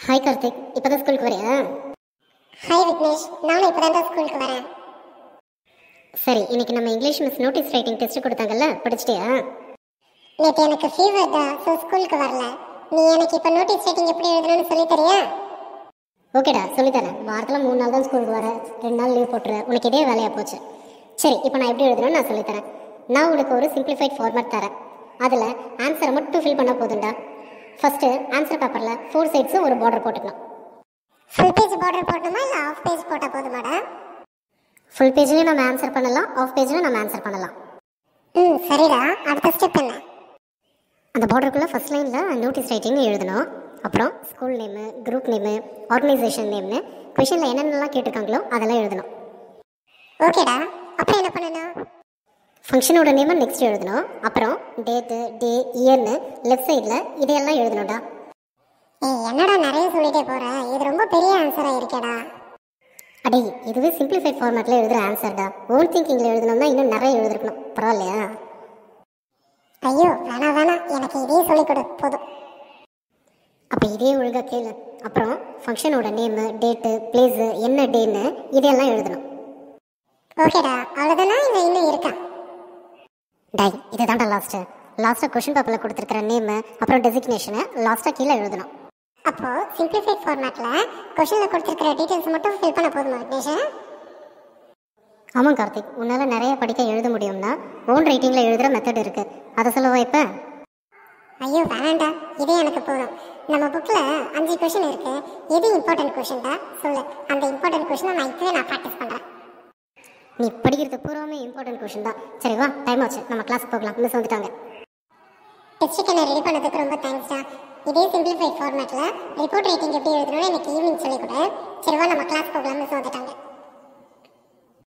hi Karthik இப்போதான் ஸ்கூலுக்கு வரியா ஹாய் விக்னேஷ் நானும் இப்போ தான் ஸ்கூலுக்கு வரேன் சரி இன்னைக்கு நம்ம English miss notice writing test கொடுத்தாங்கல்ல படிச்சிட்டியா நேற்று எனக்கு ஃபீவர் தான் ஸோ ஸ்கூலுக்கு வரல நீ எனக்கு இப்போ நோட்டீஸ் ரைட்டிங் எப்படி எழுதணும்னு சொல்லி தரியா ஓகேடா சொல்லித்தரேன் வாரத்தில் மூணு நாள் தான் ஸ்கூலுக்கு வரேன் ரெண்டு நாள் லீவ் போட்டுருவேன் உனக்கு இதே வேலையாக போச்சு சரி இப்போ நான் எப்படி எழுதணும்னு நான் சொல்லித்தரேன் நான் உனக்கு ஒரு சிம்பிளிஃபைட் ஃபார்மேட் தரேன் அதில் ஆன்சரை மட்டும் ஃபில் பண்ணால் போதும்டா ஃபஸ்ட்டு ஆன்சர் பேப்பரில் ஃபோர் சைட்ஸும் ஒரு பார்டர் போட்டுக்கலாம் ஃபுல் பேஜ் பார்டர் போடணுமா இல்லை ஆஃப் பேஜ் போட்டால் போதுமாடா ஃபுல் பேஜ்லேயும் நம்ம ஆன்சர் பண்ணலாம் ஆஃப் பேஜ்லையும் நம்ம ஆன்சர் பண்ணலாம் ம் சரிடா அடுத்த ஸ்டெப் என்ன அந்த பார்டருக்குள்ளே ஃபஸ்ட் லைனில் நோட்டீஸ் ரைட்டிங் எழுதணும் அப்புறம் school name group name organisation நேம்னு கொஷனில் என்னென்னலாம் கேட்டிருக்காங்களோ அதெல்லாம் எழுதணும் ஓகேடா அப்புறம் என்ன பண்ணணும் ஃபங்க்ஷனோட நேமை நெக்ஸ்ட் எழுதணும் அப்புறம் டேட்டு டே இயர்னு லெஃப்ட் சைடில் இதையெல்லாம் எழுதணும்டா ஏய் என்னடா நிறைய சொல்லிட்டே போற இது ரொம்ப பெரிய ஆன்சராக இருக்கேடா அடே இதுவே சிம்பிளிஃபைட் ஃபார்மேட்டில் எழுதுகிற ஆன்சர்டா ஓன் திங்கிங்கில் எழுதணும்னா இன்னும் நிறைய எழுதிருக்கணும் பரவாயில்லையா ஐயோ வேணாம் வேணாம் எனக்கு இதே சொல்லிக் கொடு போதும் அப்போ இதே ஒழுங்காக கேளு அப்புறம் ஃபங்க்ஷனோட நேமு டேட்டு பிளேஸு என்ன டேன்னு இதையெல்லாம் எழுதணும் ஓகேடா அவ்வளோதானா இல்லை இன்னும் இருக்கா டை இதுதான்டா லாஸ்ட்டு லாஸ்ட்டாக கொஷின் பேப்பரில் கொடுத்துருக்கிற நேமு அப்புறம் டெசிக்னேஷனை லாஸ்ட்டாக கீழே எழுதணும் அப்போ சிம்பிளிஃபைட் ஃபார்மேட்டில் கொஷனில் கொடுத்துருக்கிற டீட்டெயில்ஸ் மட்டும் ஃபில் பண்ண போதுமா விக்னேஷா ஆமாம் கார்த்திக் உன்னால் நிறைய படிக்க எழுத முடியும்னா ஓன் ரைட்டிங்கில் எழுதுகிற மெத்தட் இருக்குது அதை சொல்லவா இப்போ ஐயோ வேணாண்டா இதே எனக்கு போதும் நம்ம புக்கில் அஞ்சு கொஷின் இருக்கு எது இம்பார்ட்டன்ட் கொஷின்டா சொல்லு அந்த இம்பார்ட்டன்ட் கொஷினை நான் இப்போவே நான் ப்ராக்டிஸ் பண்ணுறேன் நீ படிக்கிறது பூராமே இம்பார்ட்டன்ட் கொஷின் தான் சரி வா டைம் ஆச்சு நம்ம கிளாஸ் போகலாம் மிஸ் வந்துட்டாங்க டெஸ்ட்டுக்கு என்ன ரெடி பண்ணதுக்கு ரொம்ப தேங்க்ஸ்டா இதே சிம்பிளிஃபைட் ஃபார்மேட்டில் ரிப்போர்ட் ரைட்டிங் எப்படி எழுதணும்னு எனக்கு ஈவினிங் சொல்லிக் கொடு சரி வா நம்ம கிளாஸ் போகலாம் மிஸ் வந்துட்டாங்க